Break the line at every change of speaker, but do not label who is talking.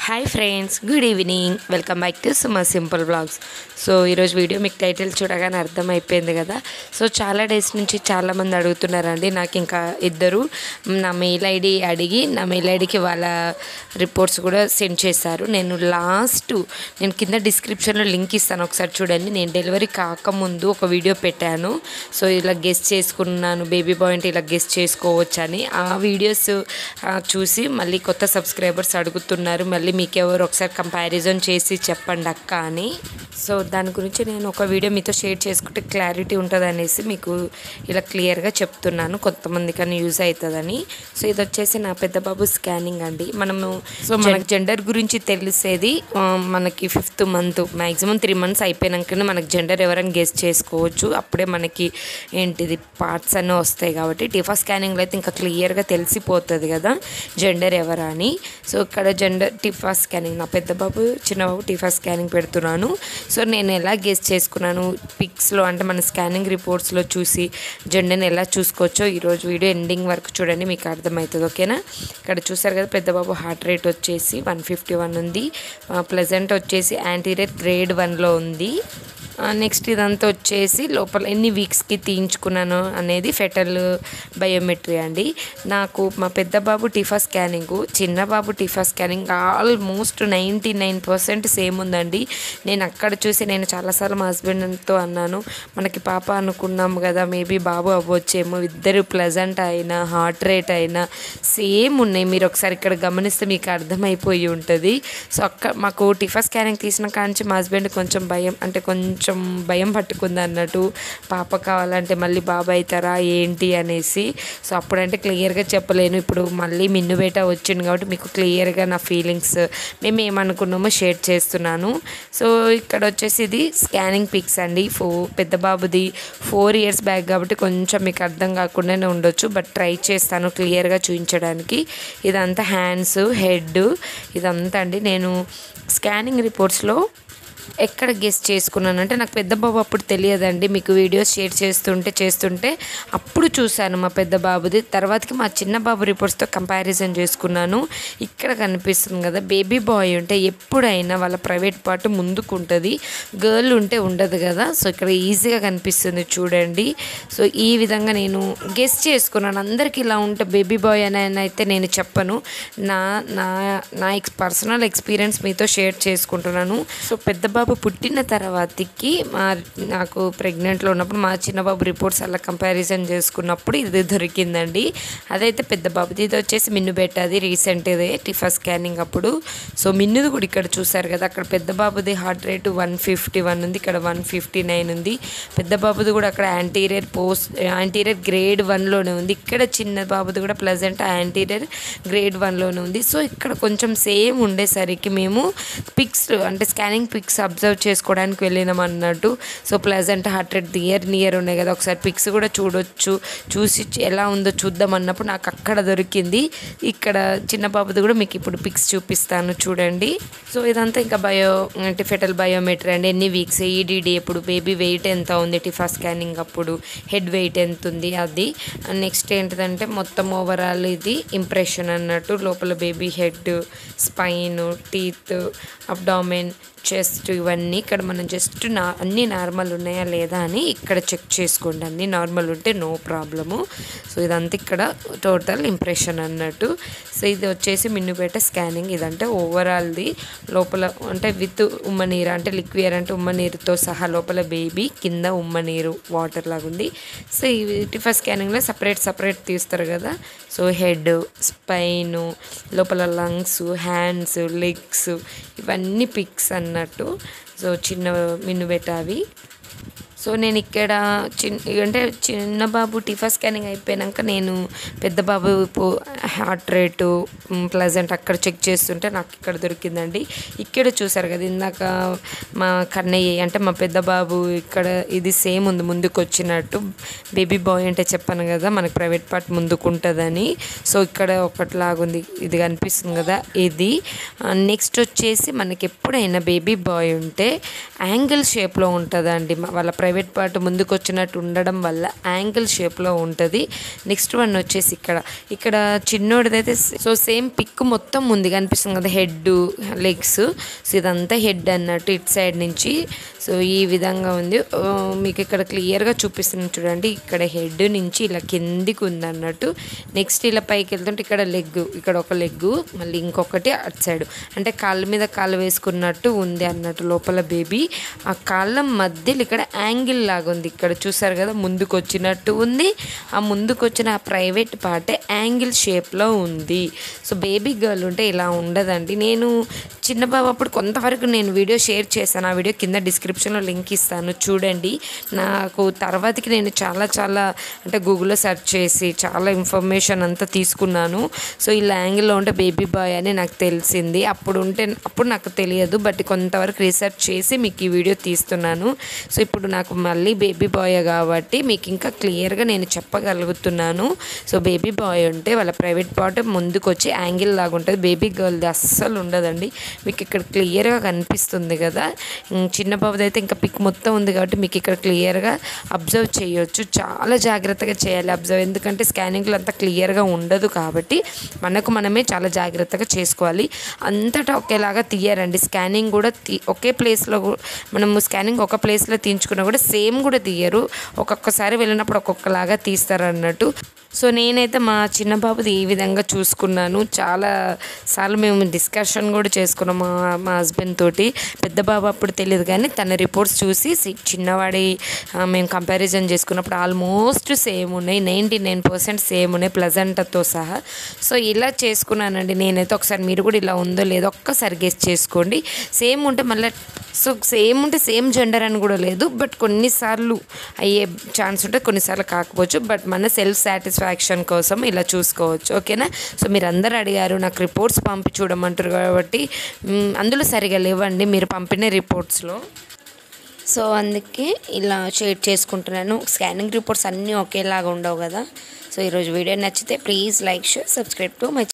hi friends good evening welcome back to Suma simple blogs so ఈరోజు video మీకు title చూడగానే అర్థమైపోయింది కదా సో చాలా డేస్ నుంచి చాలామంది అడుగుతున్నారండి నాకు ఇంకా ఇద్దరు నా మెయిల్ ఐడి అడిగి నా మెయిల్ ఐడికి వాళ్ళ రిపోర్ట్స్ కూడా సెండ్ చేశారు నేను లాస్ట్ నేను కింద డిస్క్రిప్షన్లో లింక్ ఇస్తాను ఒకసారి చూడండి నేను డెలివరీ కాకముందు ఒక వీడియో పెట్టాను సో ఇలా గెస్ట్ చేసుకున్నాను బేబీ బాయ్ అంటే ఇలా గెస్ట్ చేసుకోవచ్చు అని ఆ వీడియోస్ ఆ, చూసి మళ్ళీ కొత్త సబ్స్క్రైబర్స్ అడుగుతున్నారు మళ్ళీ మీకు ఎవరు ఒకసారి కంపారిజన్ చేసి చెప్పండి అక్క అని సో దాని గురించి నేను ఒక వీడియో మీతో షేర్ చేసుకుంటే క్లారిటీ ఉంటుంది అనేసి మీకు ఇలా క్లియర్గా చెప్తున్నాను కొంతమంది కానీ యూజ్ అవుతుందని సో ఇది వచ్చేసి నా పెద్ద బాబు స్కానింగ్ అండి మనము సో మనకి జెండర్ గురించి తెలిసేది ఆ, మనకి fifth month maximum three months అయిపోయినాకనే మనకి జెండర్ ఎవరైనా గెస్ట్ చేసుకోవచ్చు అప్పుడే మనకి ఏంటిది పార్ట్స్ అన్నీ వస్తాయి కాబట్టి టిఫా స్కానింగ్లో అయితే ఇంకా క్లియర్గా తెలిసిపోతుంది కదా జెండర్ ఎవరా అని సో ఇక్కడ జెండర్ టిఫా స్కానింగ్ నా పెద్ద బాబు చిన్న బాబు టిఫా స్కానింగ్ పెడుతున్నాను సో నేను ఎలా గెస్ చేసుకున్నాను పిక్స్లో అంటే మన స్కానింగ్ రిపోర్ట్స్లో చూసి జెండర్ని ఎలా చూసుకోవచ్చో ఈరోజు వీడియో ఎండింగ్ వరకు చూడండి మీకు అర్థమవుతుంది ఓకేనా ఇక్కడ చూసారు కదా పెద్ద బాబు హార్ట్ రేట్ వచ్చేసి వన్ ఫిఫ్టీ వన్ ఉంది ప్లెజెంట్ వచ్చేసి యాంటీరియర్ గ్రేడ్ వన్లో ఉంది నెక్స్ట్ ఇదంతా వచ్చేసి లోపల ఎన్ని వీక్స్కి తీయించుకున్నాను అనేది ఫెటల్ బయోమెట్రీ అండి నాకు మా పెద్ద బాబు టిఫా స్కానింగ్ చిన్న బాబు TIFFA scanning almost ninety nine percent same ఉందండి నేను అక్కడ చూసి నేను చాలాసార్లు మా హస్బెండ్తో అన్నాను మనకి పాప అనుకున్నాము కదా మేబీ బాబు అవ్వచ్చేమో ఇద్దరు ప్లెజెంట్ అయినా హార్ట్ రేట్ అయినా సేమ్ ఉన్నాయి మీరు ఒకసారి ఇక్కడ గమనిస్తే మీకు అర్థమైపోయి ఉంటుంది సో అక్క మాకు టిఫా స్కానింగ్ తీసిన కాంచి మా హస్బెండ్ కొంచెం భయం అంటే కొంచెం భయం పట్టుకుంది అన్నట్టు పాప కావాలంటే మళ్ళీ బాబు అవుతారా ఏంటి అనేసి సో అప్పుడంటే క్లియర్గా చెప్పలేను ఇప్పుడు మళ్ళీ మిన్ను బేట వచ్చింది కాబట్టి మీకు క్లియర్గా నా ఫీలింగ్స్ మేము ఏమనుకున్నామో షేర్ చేస్తున్నాను సో ఇక్కడ వచ్చేసి ఇది స్కానింగ్ పిక్స్ అండి ఫో పెద్ద బాబుది ఫోర్ ఇయర్స్ బ్యాక్ కాబట్టి కొంచెం మీకు అర్థం కాకుండానే ఉండొచ్చు బట్ ట్రై చేస్తాను క్లియర్గా చూపించడానికి ఇదంతా హ్యాండ్స్ హెడ్ ఇదంతా అండి నేను స్కానింగ్ రిపోర్ట్స్లో ఎక్కడ గెస్ట్ చేసుకున్నానంటే నాకు పెద్ద బాబు అప్పుడు తెలియదండి మీకు వీడియోస్ షేర్ చేస్తుంటే చేస్తుంటే అప్పుడు చూశాను మా పెద్ద బాబుది తర్వాతకి మా చిన్న బాబు రిపోర్ట్స్తో కంపారిజన్ చేసుకున్నాను ఇక్కడ కనిపిస్తుంది కదా బేబీ బాయ్ ఉంటే ఎప్పుడైనా వాళ్ళ ప్రైవేట్ పార్ట్ ముందుకు ఉంటుంది గర్ల్ ఉంటే ఉండదు కదా సో ఇక్కడ ఈజీగా కనిపిస్తుంది చూడండి సో ఈ విధంగా నేను గెస్ట్ చేసుకున్నాను అందరికీ ఇలా ఉంటే బేబీ బాయ్ అని అని అయితే నేను చెప్పను నా నా నా ఎక్స్ పర్సనల్ ఎక్స్పీరియన్స్ మీతో షేర్ చేసుకుంటున్నాను సో పెద్ద బాబు పుట్టిన తర్వాతకి మా నాకు ప్రెగ్నెంట్లో ఉన్నప్పుడు మా చిన్న బాబు రిపోర్ట్స్ అలా కంపారిజన్ చేసుకున్నప్పుడు ఇది దొరికిందండి అదైతే పెద్ద బాబుది ఇది వచ్చేసి మిన్ను పెట్టాది రీసెంట్ ఇదే టిఫా స్కానింగ్ అప్పుడు సో మిన్నుది కూడా ఇక్కడ చూసారు కదా అక్కడ పెద్ద బాబుది heart rate one fifty one ఉంది ఇక్కడ వన్ ఫిఫ్టీ నైన్ ఉంది పెద్ద బాబుది కూడా అక్కడ యాంటీరియర్ పోస్ట్ యాంటీరియర్ గ్రేడ్ వన్లోనే ఉంది ఇక్కడ చిన్న బాబుది కూడా ప్లెజెంట్ యాంటీరియర్ గ్రేడ్ వన్లోనే ఉంది సో ఇక్కడ కొంచెం సేమ్ ఉండేసరికి మేము పిక్స్ అంటే స్కానింగ్ పిక్స్ అబ్జర్వ్ చేసుకోవడానికి వెళ్ళినాం అన్నట్టు so placenta heart rate near near ఉన్నాయి కదా ఒకసారి పిక్స్ కూడా చూడొచ్చు చూసి ఎలా ఉందో చూద్దాం అన్నప్పుడు నాకు అక్కడ దొరికింది ఇక్కడ చిన్న బాబుది కూడా మీకు ఇప్పుడు పిక్స్ చూపిస్తాను చూడండి సో ఇదంతా ఇంకా బయో అంటే ఫెటల్ బయోమెట్రీ అండి ఎన్ని వీక్స్ ఈడీడీ ఎప్పుడు బేబీ వెయిట్ ఎంత ఉంది టిఫా స్కానింగ్ అప్పుడు హెడ్ వెయిట్ ఎంత ఉంది అది నెక్స్ట్ ఏంటిదంటే మొత్తం ఓవరాల్ ఇది ఇంప్రెషన్ అన్నట్టు లోపల baby head spine teeth abdomen chest ఇవన్నీ ఇక్కడ మనం జస్ట్ నా అన్నీ నార్మల్ ఉన్నాయా లేదా అని ఇక్కడ చెక్ చేసుకోండి అన్నీ నార్మల్ ఉంటే నో ప్రాబ్లము సో ఇదంతా ఇక్కడ టోటల్ ఇంప్రెషన్ అన్నట్టు సో ఇది వచ్చేసి మిన్నుపేట స్కానింగ్ ఇదంటే ఓవరాల్ది లోపల అంటే విత్ ఉమ్మనీరు అంటే లిక్వియర్ అంటే ఉమ్మనీరుతో సహా లోపల బేబీ కింద ఉమ్మనీరు వాటర్ లాగా ఉంది సో ఇవి టిఫా స్కానింగ్లో సపరేట్ సపరేట్ తీస్తారు కదా సో హెడ్ స్పైన్ లోపల లంగ్స్ హ్యాండ్స్ లెగ్స్ ఇవన్నీ పిక్స్ అన్నట్టు సో చిన్న మిన్ను అవి సో నేను ఇక్కడ చిన్న అంటే చిన్న బాబు టిఫా స్కానింగ్ అయిపోయాక నేను పెద్ద బాబు హార్ట్ రేటు ప్లజెంట్ అక్కడ చెక్ చేస్తుంటే నాకు ఇక్కడ దొరికిందండి ఇక్కడ చూసారు కదా ఇందాక మా కన్నయ్య అంటే మా పెద్ద బాబు ఇక్కడ ఇది సేమ్ ఉంది ముందుకు వచ్చినట్టు బేబీ బాయ్ అంటే చెప్పాను కదా మనకి ప్రైవేట్ పార్ట్ ముందుకు ఉంటుందని సో ఇక్కడ ఒకటిలాగుంది ఇది కనిపిస్తుంది కదా ఇది నెక్స్ట్ వచ్చేసి మనకి ఎప్పుడైనా బేబీ బాయ్ ఉంటే యాంగిల్ షేప్లో ఉంటుందండి వాళ్ళ ప్రైవేట్ పార్ట్ ముందుకు వచ్చినట్టు ఉండడం వల్ల యాంగిల్ షేప్లో ఉంటుంది నెక్స్ట్ వన్ వచ్చేసి ఇక్కడ ఇక్కడ చిన్నోడిదైతే సో సేమ్ పిక్ మొత్తం ఉంది కనిపిస్తుంది కదా హెడ్ లెగ్స్ సో ఇదంతా హెడ్ అన్నట్టు ఇటు సైడ్ నుంచి సో ఈ విధంగా ఉంది ఆ, మీకు ఇక్కడ క్లియర్గా చూపిస్తుంది చూడండి ఇక్కడ హెడ్ నుంచి ఇలా కిందికి ఉంది అన్నట్టు నెక్స్ట్ ఇలా పైకి వెళ్తుంటే ఇక్కడ లెగ్ ఇక్కడ ఒక లెగ్ మళ్ళీ ఇంకొకటి అటు సైడ్ అంటే కాళ్ళ మీద కాళ్ళు వేసుకున్నట్టు ఉంది అన్నట్టు లోపల బేబీ ఆ కాళ్ళ మధ్యలో ఇక్కడ యాంగిల్ లాగా ఉంది ఇక్కడ చూసారు కదా ముందుకు వచ్చినట్టు ఉంది ఆ ముందుకు వచ్చిన ఆ ప్రైవేట్ పార్ట్ యాంగిల్ షేప్లో ఉంది సో బేబీ గర్ల్ ఉంటే ఇలా ఉండదండి నేను చిన్న బాబు అప్పుడు కొంతవరకు నేను వీడియో షేర్ చేశాను ఆ వీడియో కింద డిస్క్రిప్షన్లో లింక్ ఇస్తాను చూడండి నాకు తర్వాతకి నేను చాలా చాలా అంటే గూగుల్లో సెర్చ్ చేసి చాలా ఇన్ఫర్మేషన్ అంతా తీసుకున్నాను సో ఇలా యాంగిల్లో ఉంటే బేబీ బాయ్ అని నాకు తెలిసింది అప్పుడు ఉంటే అప్పుడు నాకు తెలియదు బట్ కొంతవరకు రీసెర్చ్ చేసి మీకు ఈ వీడియో తీస్తున్నాను సో ఇప్పుడు నాకు మళ్ళీ బేబీ బాయ్ కాబట్టి మీకు ఇంకా క్లియర్గా నేను చెప్పగలుగుతున్నాను సో బేబీ బాయ్ ఉంటే వాళ్ళ ప్రైవేట్ పార్ట్ ముందుకు వచ్చి యాంగిల్ లాగా ఉంటుంది బేబీ గర్ల్ది అస్సలు ఉండదండి మీకు ఇక్కడ క్లియర్గా కనిపిస్తుంది కదా ఉమ్, చిన్న బాబుది అయితే ఇంకా పిక్ మొత్తం ఉంది కాబట్టి మీకు ఇక్కడ క్లియర్గా అబ్జర్వ్ చేయొచ్చు చాలా జాగ్రత్తగా చేయాలి అబ్జర్వ్ ఎందుకంటే స్కానింగ్లో అంత క్లియర్గా ఉండదు కాబట్టి మనకు మనమే చాలా జాగ్రత్తగా చేసుకోవాలి అంతటా ఒకేలాగా తీయరండి స్కానింగ్ కూడా తీ ఒకే ప్లేస్లో మనము స్కానింగ్ ఒక ప్లేస్లో తీయించుకున్నా కూడా సేమ్ కూడా తీయరు ఒక్కొక్కసారి వెళ్ళినప్పుడు ఒక్కొక్కలాగా తీస్తారు అన్నట్టు సో నేనైతే మా చిన్న బాబుది ఈ విధంగా చూసుకున్నాను చాలా సార్లు మేము డిస్కషన్ కూడా చేసుకున్నాం మా మా హస్బెండ్ తోటి పెద్ద బాబు అప్పుడు తెలియదు కానీ తన రిపోర్ట్స్ చూసి సి- చిన్నవాడి ఆ, మేము కంపారిజన్ చేసుకున్నప్పుడు ఆల్మోస్ట్ సేమ్ ఉన్నాయి నైంటీ నైన్ పర్సెంట్ సేమ్ ఉన్నాయి ప్లజెంట్తో సహా సో ఇలా చేసుకున్నానండి నేనైతే ఒకసారి మీరు కూడా ఇలా ఉందో లేదో ఒక్కసారి గెస్ట్ చేసుకోండి సేమ్ ఉంటే మళ్ళీ సో సేమ్ ఉంటే సేమ్ జెండర్ అని కూడా లేదు బట్ కొన్నిసార్లు అయ్యే ఛాన్స్ ఉంటుంది కొన్నిసార్లు కాకపోవచ్చు బట్ మన సెల్ఫ్ సాటిస్ఫాక్షన్ కోసం ఇలా చూసుకోవచ్చు ఓకేనా సో మీరు అందరు అడిగారు నాకు రిపోర్ట్స్ పంపి చూడమంటారు కాబట్టి మ్, అందులో సరిగా లేవండి మీరు పంపిన రిపోర్ట్స్లో సో అందుకే ఇలా షేర్ చేసుకుంటున్నాను స్కానింగ్ రిపోర్ట్స్ అన్నీ ఒకేలాగా ఉండవు కదా సో ఈరోజు వీడియో నచ్చితే please like share subscribe to my